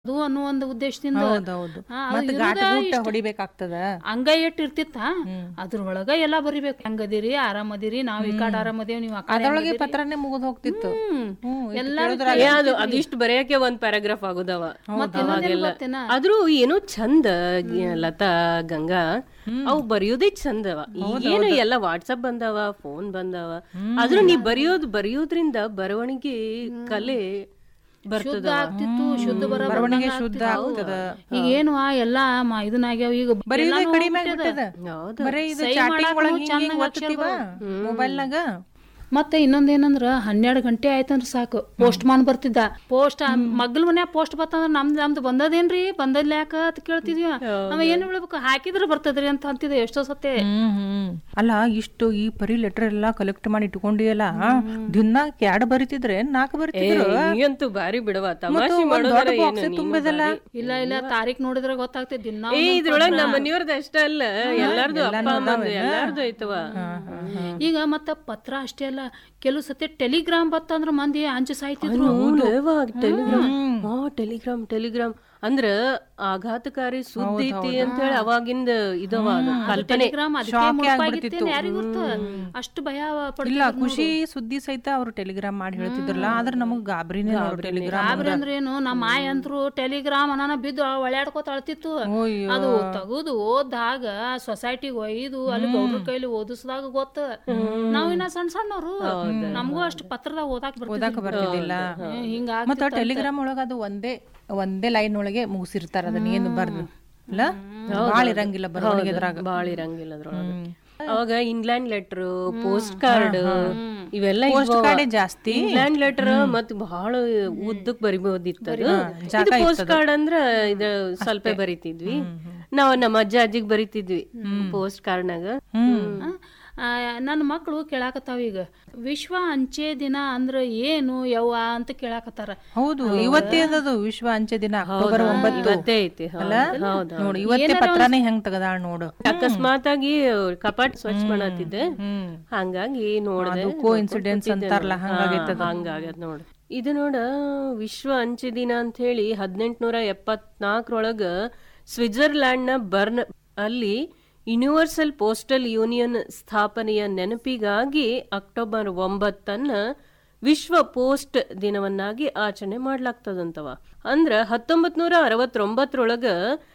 ಅದು ಅನ್ನೋ ಒಂದು ಉದ್ದೇಶದಿಂದ ಹೌದೌದು ಹಾ, ಅದು ಮತ್ತ ಇರುದ ಗಾಟ ಗೂಟ ಇಷ್ಟ. ಹೊಡಿಬೇಕಾಗ್ತದ ಹಂಗ ಎಟ್ ಇರ್ತಿತ್ತ ಅದ್ರೊಳಗ ಎಲ್ಲಾ ಬರಿಬೇಕು ಹೆಂಗದಿರಿ ಆರಾಮದಿರಿ ನಾವ್ ಈ ಕಾಡ್ ಆರಾಮದೇವ್ ನೀವ್ ಆ ಕಡೆ ಅದ್ರೊಳಗೆ ಹೆಂಗದಿರಿ? ಪತ್ರನೇ ಮುಗಿದ್ ಹೋಗ್ತಿತ್ತು ಹ್ಮ್. ಹ್ಮ್, ಇದ್ ಎಲ್ಲಾರು ಕೇಳಿದ್ರ ಏ, ಅದು ಅದಿಷ್ಟು ಬರೆಯಕ್ಕೆ ಒಂದ್ ಪ್ಯಾರಾಗ್ರಾಫ್ ಆಗುದವ ಮತ್ತ್ ಇನ್ನೊಂದೇನ್ ಅವಾಗೆಲ್ಲ ಗೊತ್ತೇನ? ಆದ್ರೂ ಏನೋ ಚಂದ ಗಿ- ಲತಾ ಗಂಗಾ ಅವು ಬರೆಯೋದೇ ಚಂದವ ಏನು ಎಲ್ಲ ವಾಟ್ಸಪ್ ಬಂದವ ಫೋನ್ ಬಂದವ ಆದ್ರೂ ನೀ ಬರೆಯೋದ್ ಬರೆಯೋದ್ರಿಂದ ಬರವಣಿಗೆ ಕಲೆ ಶುದ್ಧ ಬರ್ತದ ಆಗ್ತಿತ್ತು ಶುದ್ಧ ಬರ ಬರವಣಿಗೆ ಶುದ್ಧ ಆಗ್ತದ ಈಗ ಏನು ಆ ಎಲ್ಲಾ ಮ- ಇದನ್ನಾಗ್ಯಾವ ಈಗ ಬರೆಯೋದೇ ಎಲ್ಲಾನು ಕಡಿಮೆ ಹೋಗ್ಬಿಟ್ಟದ. ಆಗ್ಬಿಟ್ಟದ ಹೌದು ಬರೀ ಇದು ಸಹಿ ಚಾಟಿಂಗ್ ಮಾಡಾಕೂ ಒಳಗೆ ಹಿಂಗ್ ಹಿಂಗ್ ಚೆನ್ನಾಗ್ ಒತ್ತುತ್ತೀವ ಮೊಬೈಲ್ನಾಗ ಮತ್ತೆ ಇನ್ನೊಂದೇನಂದ್ರ ಹನ್ನೆರಡು ಗಂಟೆ ಆಯ್ತಂದ್ರ ಸಾಕು ಪೋಸ್ಟ್ ಮಾನ್ ಬರ್ತಿದ್ದ ಪೋಸ್ಟ್ ಮಗ್ಲ ಮನ್ಯಾಗ ಪೋಸ್ಟ್ ಬರ್ತಂದ್ರ ನಮ್ದು ನಮ್ದು ಬಂದದೇನ್ರಿ ಬಂದಲ್ಲ ಯಾಕ ಅಂತ ಕೇಳ್ತಿದ್ವಿ ಅವ ಏನ್ ಹೇಳ್ಬೇಕು ಹಾಕಿದ್ರ ಬರ್ತದ್ರಿ ಅಂತ ಅಂತಿದ್ದೆ ಎಷ್ಟೋ ಸತ್ತೆ ಹ್ಮ್ ಹ್ಮ್ ಅಲ್ಲ ಇಷ್ಟು ಈ ಪರಿ ಲೆಟರ್ ಎಲ್ಲಾ ಕಲೆಕ್ಟ್ ಮಾಡಿ ಇಟ್ಕೊಂಡಿಯಲ್ಲ ದಿನ ಎರಡ್ ಬರಿತಿದ್ರೆ ನಾಲ್ಕು ಏ ಬರಿತಿದ್ರು ನೀಗಂತೂ ಬಾರಿ ಬಿಡವ ಮತ್ತು ತಮಾಷೆ ಒಂದ್ ಮಾಡೋದಾರ ದೊಡ್ಡ ಏನು ಬಾಕ್ಸೇ ನೀನು ತುಂಬಿದಲ್ಲ. ಬಾರಿ. ಇಲ್ಲ ಇಲ್ಲ ತಾರೀಖ್ ನೋಡಿದ್ರೆ ಗೊತ್ತಾಗ್ತದೆ ದಿನ ಏ ಇದ್ರೊಳಗ್ ನಮ್ಮ ಮನೆಯವ್ರದ್ದು ಅಷ್ಟ ಅಲ್ಲ ಎಲ್ಲಾರ್ದು ಅಪ್ಪ ಅಮ್ಮಂದು ಎಲ್ಲಾರ್ದು ಐತವ ಈಗ ಮತ್ತ ಪತ್ರ ಅಷ್ಟೇ ಅಲ್ಲ ಕೆಲವು ಸತಿ ಟೆಲಿಗ್ರಾಮ್ ಬತ್ತಂದ್ರ ಮಂದಿ ಅಂಚೆ ಸಾಯ್ತಿದ್ರು ಟೆಲಿಗ್ರಾಮ್ ಹಾ ಟೆಲಿಗ್ರಾಮ್ ಟೆಲಿಗ್ರಾಮ್ ಅಂದ್ರ ಆಘಾತಕಾರಿ ಸುದ್ದಿ ಐತಿ ಅಂತ ಹೇಳಿ ಅವಾಗಿಂದ ಇದವ ಅದು ಕಲ್ಪನೆ ಟೆಲಿಗ್ರಾಮ್ ಅದಕ್ಕೆ ಶಾಕೇ ಮುಳುಪಾಗಿತ್ತೇನ್ ಯಾರಿಗ್ ಗೊತ್ತು ಅಷ್ಟು ಭಯ ಇಲ್ಲ ಪಡ್ತಿದ್ರು ಖುಷಿ ಸುದ್ದಿ ಸಹಿತ ಅವ್ರು ಟೆಲಿಗ್ರಾಮ್ ಮಾಡಿ ಹೇಳ್ತಿದ್ರಲ್ಲ ಆದ್ರ ನಮಗ್ ಗಾಬರಿನೇ ನೋಡು ಟೆಲಿಗ್ರಾಮ್ ಗಾಬರಿ ಅಂದ್ರೆ ಏನು ನಮ್ಮ ಆಯ್ ಅಂತ್ರು ಟೆಲಿಗ್ರಾಮ್ ಅನಾನ ಬಿದ್ದು ಒಳ್ಯಾಡ್ಕೋತ ಅಳ್ತಿತ್ತು ಅಯ್ಯೋ. ಅದು ತಗುದು ಓದಾಗ ಸೊಸೈಟಿಗೆ ಒಯ್ದು ಅಲ್ಲಿ ಗೌಡ್ರ ಕೈಲಿ ಓದಿಸಿದಾಗ ಗೊತ್ತ ನಾವಿನ್ನ ಸಣ್ಣ ಸಣ್ಣವ್ರು ನಮಗೂ ಅಷ್ಟು ಪತ್ರದಾಗ ಓದಾಕ್ ಓದಾಕ ಬರ್ತಿದ್ದಿಲ್ಲ ಹಿಂಗ ಮತ್ತ ಟೆಲಿಗ್ರಾಮ್ ಒಳಗ ಅದು ಒಂದೇ ಒಂದೇ ಲೈನ್ ಒಳಗೆ ಮುಗಿಸಿರ್ತಾರ ಅದನ್ನ ಏನು ಬರ್ದು ಅಲ್ಲ ಬಾಳ ಇರಂಗಿಲ್ಲ ಬರವಣಿಗೆ ಅದ್ರಾಗ ಬಾಳ ಇರಂಗಿಲ್ಲ ಅದ್ರೊಳಗ ಅವಾಗ ಇನ್ಲ್ಯಾಂಡ್ ಲೆಟರ್ ಪೋಸ್ಟ್ ಕಾರ್ಡ್ ಇವೆಲ್ಲ Post card ಏ ಜಾಸ್ತಿ. ಇನ್ಲ್ಯಾಂಡ್ ಲೆಟರ್ ಮತ್ ಬಹಳ ಉದ್ದಕ್ ಬರಿಬಹುದಿತ್ತು ಅದು ಪೋಸ್ಟ್ ಕಾರ್ಡ್ ಅಂದ್ರ ಇದ ಸ್ವಲ್ಪ ಬರಿತಿದ್ವಿ ನಾವ್ ನಮ್ಮ ಅಜ್ಜ ಅಜ್ಜಿಗ್ ಬರಿತಿದ್ವಿ ಪೋಸ್ಟ್ ಕಾರ್ಡ್ನಾಗ ನನ್ನ ಮಕ್ಕಳು ಕೇಳಾಕತ್ತಾವ ಈಗ ವಿಶ್ವ ಅಂಚೆ ದಿನ ಅಂದ್ರ ಏನು ಯವ್ವ ಅಂತ ಕೇಳಾಕತ್ತಾರ ಹೌದು ಇವತ್ತೇ ಅದದು ವಿಶ್ವ ಅಂಚೆ ದಿನ ಅಕ್ಟೋಬರ್ ಒಂಬತ್ತು ಇವತ್ತೇ ಐತಿ ಅಲ್ಲ ಹೌದು ನೋಡು ಇವತ್ತೇ ಪತ್ರನೇ ಹೆಂಗ್ ತೆಗದಾಳ ನೋಡು ಅಕಸ್ಮಾತ್ ಆಗಿ ಕಪಾಟ್ ಸ್ವಚ್ಛ ಮಾಡತ್ತಿದ್ದೆ ಹ್ಮ್ ಹಂಗಾಗಿ ನೋಡ್ದೆ ಅದು coincidence ಅಂತಾರಲ್ಲ, ಹಂಗಾಗೈತೆ ಅದು. ಹಂಗಾಗತ್ ನೋಡ್ ಇದು ನೋಡ ವಿಶ್ವ ಅಂಚೆ ದಿನ ಅಂತ ಹೇಳಿ ಹದಿನೆಂಟುನೂರ ಎಪ್ಪತ್ನಾಲ್ಕರೊಳಗ ಸ್ವಿಟ್ಜರ್ಲ್ಯಾಂಡ್ ನ ಬರ್ನ್ ಅಲ್ಲಿ ಯೂನಿವರ್ಸಲ್ ಪೋಸ್ಟಲ್ ಯೂನಿಯನ್ ಸ್ಥಾಪನೆಯ ನೆನಪಿಗಾಗಿ ಅಕ್ಟೋಬರ್ ಒಂಬತ್ತನ್ನ ವಿಶ್ವ ಪೋಸ್ಟ್ ದಿನವನ್ನಾಗಿ ಆಚರಣೆ ಮಾಡ್ಲಾಗ್ತದಂತವ ಅಂದ್ರ ಹತ್ತೊಂಬತ್ ನೂರ ಅರವತ್ತೊಂಬತ್ತರೊಳಗ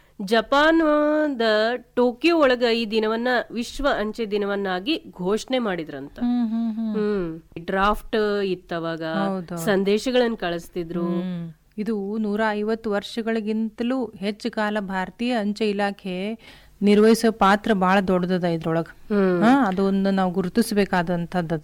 ಜಪಾನದ ಟೋಕಿಯೋ ಒಳಗ ಈ ದಿನವನ್ನ ವಿಶ್ವ ಅಂಚೆ ದಿನವನ್ನಾಗಿ ಘೋಷಣೆ ಮಾಡಿದ್ರಂತ ಹ್ಮ್ ಹ್ಮ್ ಹ್ಮ್ ಹ್ಮ್ ಡ್ರಾಫ್ಟ್ ಇತ್ತವಾಗ ಹೌದು. ಸಂದೇಶಗಳನ್ನ ಕಳಿಸ್ತಿದ್ರು ಹ್ಮ್. ಇದು ನೂರ ಐವತ್ತು ವರ್ಷಗಳಿಗಿಂತಲೂ ಹೆಚ್ಚು ಕಾಲ ಭಾರತೀಯ ಅಂಚೆ ಇಲಾಖೆ ನಿರ್ವಹಿಸೋ ಪಾತ್ರ ಬಹಳ ದೊಡ್ಡದದ ಇದ್ರೊಳಗ ಹ್ಮ್ ಹಾ ಅದೊಂದು ನಾವು ಗುರುತಿಸಬೇಕಾದಂತದ್ದು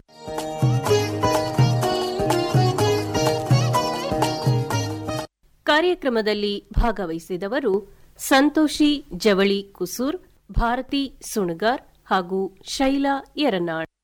ಕಾರ್ಯಕ್ರಮದಲ್ಲಿ ಭಾಗವಹಿಸಿದವರು ಸಂತೋಷಿ ಜವಳಿ ಕುಸೂರ್ ಭಾರತಿ ಸುಣಗಾರ್ ಹಾಗೂ ಶೈಲಾ ಯರನಾಳ್